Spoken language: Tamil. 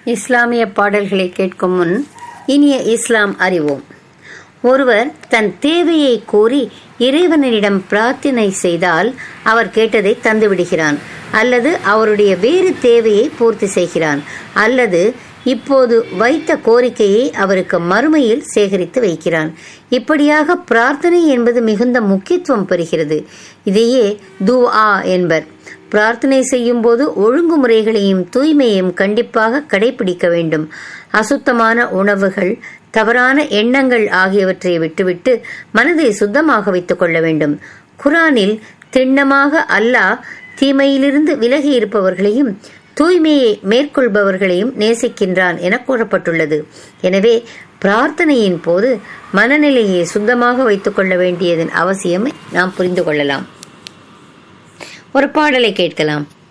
இஸ்லாமிய பாடல்களை கேட்கும் முன் இனிய இஸ்லாம் அறிவோம் ஒருவர் தன் தேவையை கூறி இறைவனிடம் பிரார்த்தனை செய்தால் அவர் கேட்டதை தந்துவிடுகிறான் அல்லது அவருடைய வேறு தேவையை பூர்த்தி செய்கிறான் அல்லது இப்போது வைத்த கோரிக்கையை அவருக்கு மறுமையில் சேகரித்து வைக்கிறான் இப்படியாக பிரார்த்தனை என்பது மிகுந்த முக்கியத்துவம் பெறுகிறது இதையே து ஆ என்பர் பிரார்த்தனை செய்யும் போது ஒழுங்குமுறைகளையும் தூய்மையையும் கண்டிப்பாக கடைபிடிக்க வேண்டும் அசுத்தமான உணவுகள் தவறான எண்ணங்கள் ஆகியவற்றை விட்டுவிட்டு மனதை சுத்தமாக வைத்துக் கொள்ள வேண்டும் குரானில் திண்ணமாக அல்லாஹ் தீமையிலிருந்து விலகி இருப்பவர்களையும் தூய்மையை மேற்கொள்பவர்களையும் நேசிக்கின்றான் என கூறப்பட்டுள்ளது எனவே பிரார்த்தனையின் போது மனநிலையை சுத்தமாக வைத்துக் கொள்ள வேண்டியதன் அவசியம் நாம் புரிந்து கொள்ளலாம் ஒரு பாடலை கேட்கலாம்